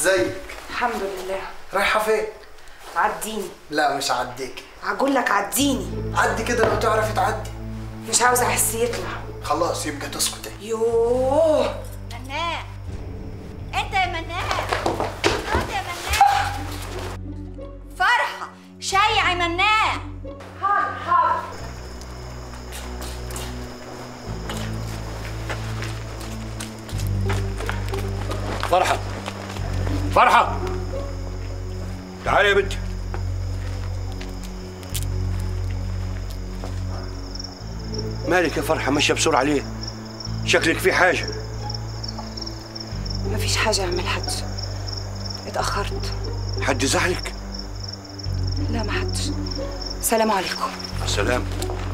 ازيك الحمد لله رايحه فين عديني لا مش هعديك هقول لك عديني عدي كده لو تعرفي تعدي مش عاوزه احس يطلع خلاص يبقى تسكتي يوه مناع انت يا مناع اقعد يا مناع فرحة شيع مناع حاضر حاضر فرحة فرحة تعالي يا بنتي مالك يا فرحة ماشية بسرعة ليه؟ شكلك في حاجة مفيش حاجه اعمل حج اتاخرت حد زعلك؟ لا ما حدش سلام عليكم السلام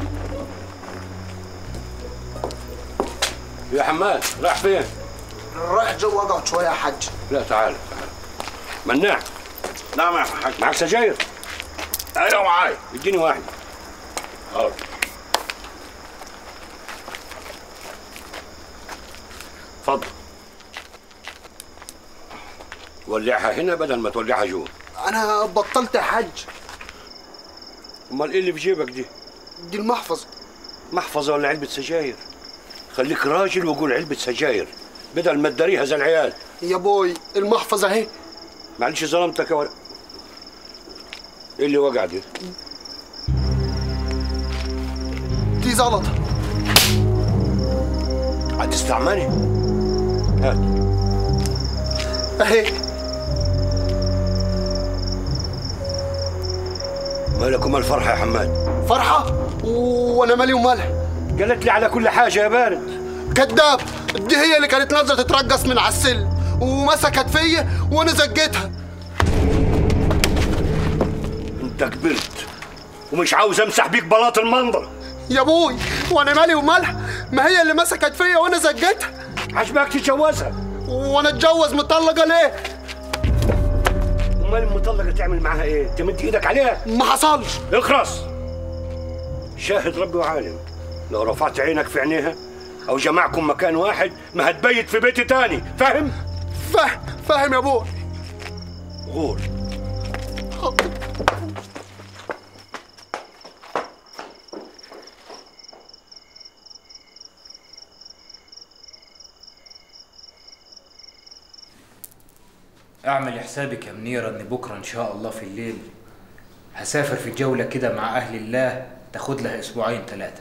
يا حماد رايح فين؟ رايح جوه اقعد شويه يا حاج لا تعال تعال مناع نعم يا حاج معك سجاير؟ ايوه معايا اديني واحد حاضر. اتفضل ولعها هنا بدل ما تولعها جوا انا بطلت يا حاج امال ايه اللي في جيبك دي؟ دي المحفظه محفظة ولا علبة سجاير خليك راجل وقول علبة سجاير بدل ما تداريها زي العيال يا بوي المحفظه اهي معلش ظلمتك يا ولد ايه اللي وقع دي؟ دي زلطه هتستعملي؟ هات اهي مالك ومال الفرحة يا حماد فرحه وانا مالي ومالها قالت لي على كل حاجة يا بارد كذاب دي هي اللي كانت نازله تترقص من على السلم ومسكت فيا وانا زجيتها انت كبرت ومش عاوز امسح بيك بلاط المنظر يا بوي وانا مالي ومالها ما هي اللي مسكت فيا وانا زجيتها عجبك تتجوزها وانا اتجوز مطلقه ليه امال المطلقة تعمل معاها ايه؟ تمد ايدك عليها ما حصلش اخرس شاهد ربي وعالم لو رفعت عينك في عينيها او جمعكم مكان واحد ما هتبيت في بيت تاني فاهم فاهم فاهم يا بوي غور اعمل حسابك يا منيرة ان بكرة ان شاء الله في الليل هسافر في جولة كده مع اهل الله تاخد لها اسبوعين ثلاثة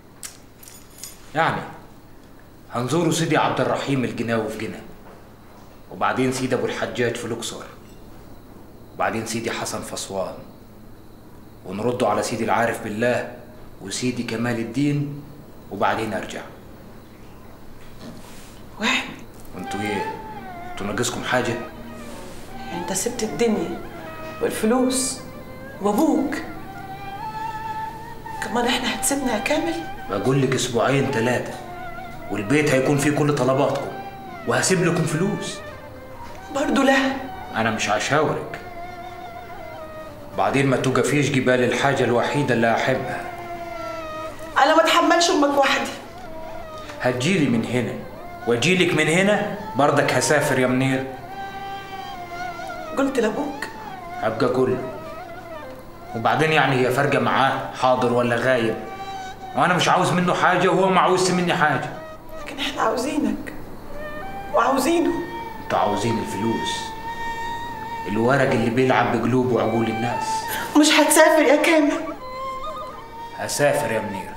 يعني هنزوروا سيدي عبد الرحيم الجناوي في جنة وبعدين سيدي ابو الحجاج في الاقصر وبعدين سيدي حسن في اسوان ونردوا على سيدي العارف بالله وسيدي كمال الدين وبعدين ارجع واحد وانتوا ايه انتوا ناقصكم حاجه انت سبت الدنيا والفلوس وابوك كمان احنا هتسيبنا يا كامل بقول لك اسبوعين ثلاثة والبيت هيكون فيه كل طلباتكم وهسيب لكم فلوس برضو لا انا مش هشاورك بعدين ما توقفيش جبال الحاجة الوحيدة اللي احبها انا ما اتحملش امك وحدي هتجيلي من هنا واجيلك من هنا برضك هسافر يا منير قلت لابوك ابقى اقول له وبعدين يعني هي فارقة معاه حاضر ولا غايب وانا مش عاوز منه حاجة وهو ما عاوزش مني حاجة لكن احنا عاوزينك وعاوزينه انتوا عاوزين الفلوس الورق اللي بيلعب بقلوب وعقول الناس مش هتسافر يا كامل هسافر يا منير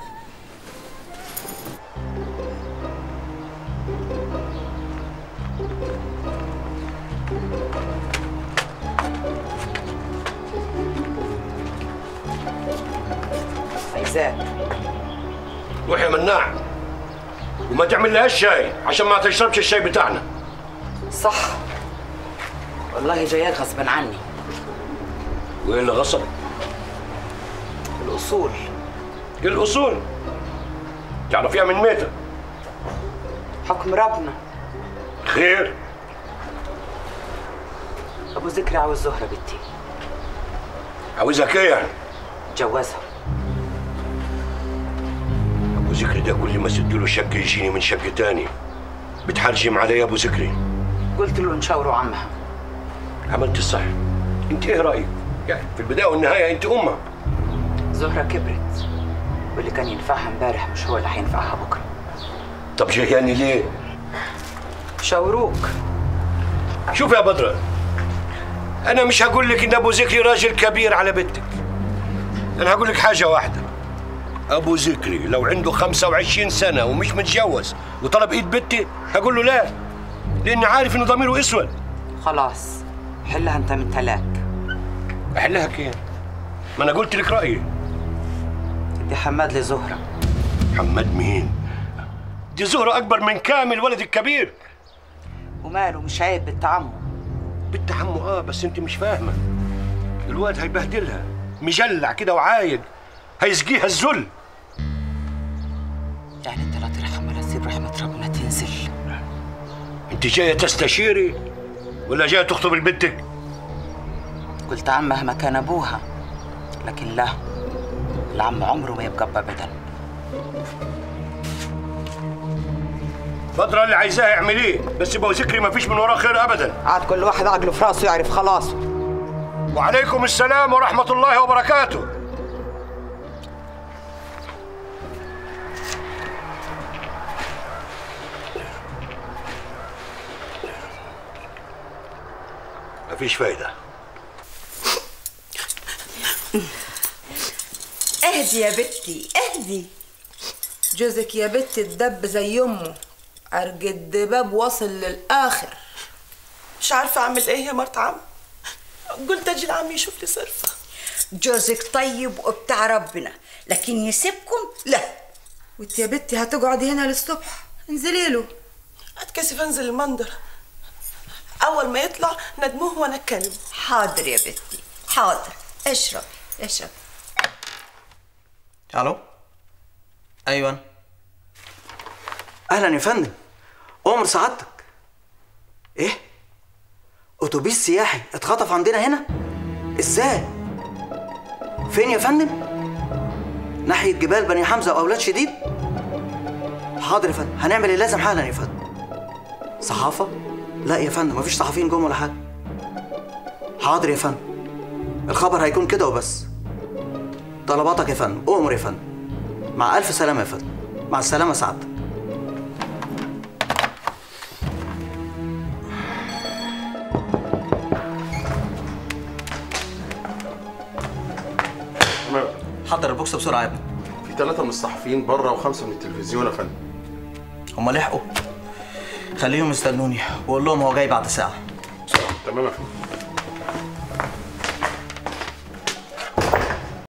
عايزاك روح يا مناع وما تعمل لهاش شاي عشان ما تشربش الشاي بتاعنا صح والله جاياك غصبا عني وايه اللي غصب الأصول ايه الاصول تعرفيها من ميتة حكم ربنا خير أبو ذكري عاوز زهرة بنتي عاوزك ايه يعني جوزها ابو ذكري ده كل ما سد له شق يجيني من شق تاني بتحرجم علي يا ابو ذكري قلت له نشاوروا عمها عملت الصح انت ايه رايك يعني في البدايه والنهايه انت امها زهرة كبرت واللي كان ينفعها امبارح مش هو اللي هينفعها بكرة طب جاياني ليه شاوروك شوف يا بدر انا مش هقول لك ان ابو ذكري راجل كبير على بنتك انا هقول لك حاجه واحده ابو ذكري لو عنده 25 سنه ومش متجوز وطلب ايد بنتي هقول له لا لاني عارف ان ضميره اسود خلاص حلها انت من تلاك احلها كيف ما انا قلت لك رايي دي حماد لزهرة محمد مين دي زهرة أكبر من كامل ولد الكبير وماله مش عيب بنت عمه بنت عمه اه بس انت مش فاهمة الواد هيبهدلها مجلع كده وعايد هيسقيها الذل يعني انت لا ترحم ولا تسيب رحمة ربنا تنزل انت جاية تستشيري ولا جاية تخطب لبنتك قلت عمها ما كان ابوها لكن لا العم عمره ما يبقى ابدا بدرة اللي عايزاه اعمليه بس ابو ذكري ما فيش من وراه خير ابدا عاد كل واحد عقله في راسه يعرف خلاصه وعليكم السلام ورحمة الله وبركاته مفيش فايدة اهدي يا بنتي اهدي جوزك يا بنتي اتدب زي امه عرج الدباب وصل للاخر مش عارفه اعمل ايه يا مرت عم قلت اجي لعمي يشوف لي صرفه جوزك طيب وبتاع ربنا لكن يسيبكم لا وانت يا بنتي هتقعدي هنا للصبح انزلي له اتكسف انزل المنظر اول ما يطلع ندموه وانا اتكلم حاضر يا بنتي حاضر اشرب اشرب الو ايوه اهلا يا فندم امر سعادتك ايه اتوبيس سياحي اتخطف عندنا هنا ازاي فين يا فندم ناحيه جبال بني حمزه واولاد شديد حاضر يا فندم هنعمل اللي لازم حالا يا فندم صحافه لا يا فندم مفيش صحفيين جم ولا حاجه حاضر يا فندم الخبر هيكون كده وبس طلباتك يا فندم أؤمر يا فندم مع ألف سلامة يا فندم مع السلامة سعادتك تمام حضر البوكس بسرعة يا ابني في ثلاثة من الصحفيين بره وخمسة من التلفزيون يا فندم هما لحقوا خليهم يستنوني وقول لهم هو جاي بعد ساعة تمام يا فندم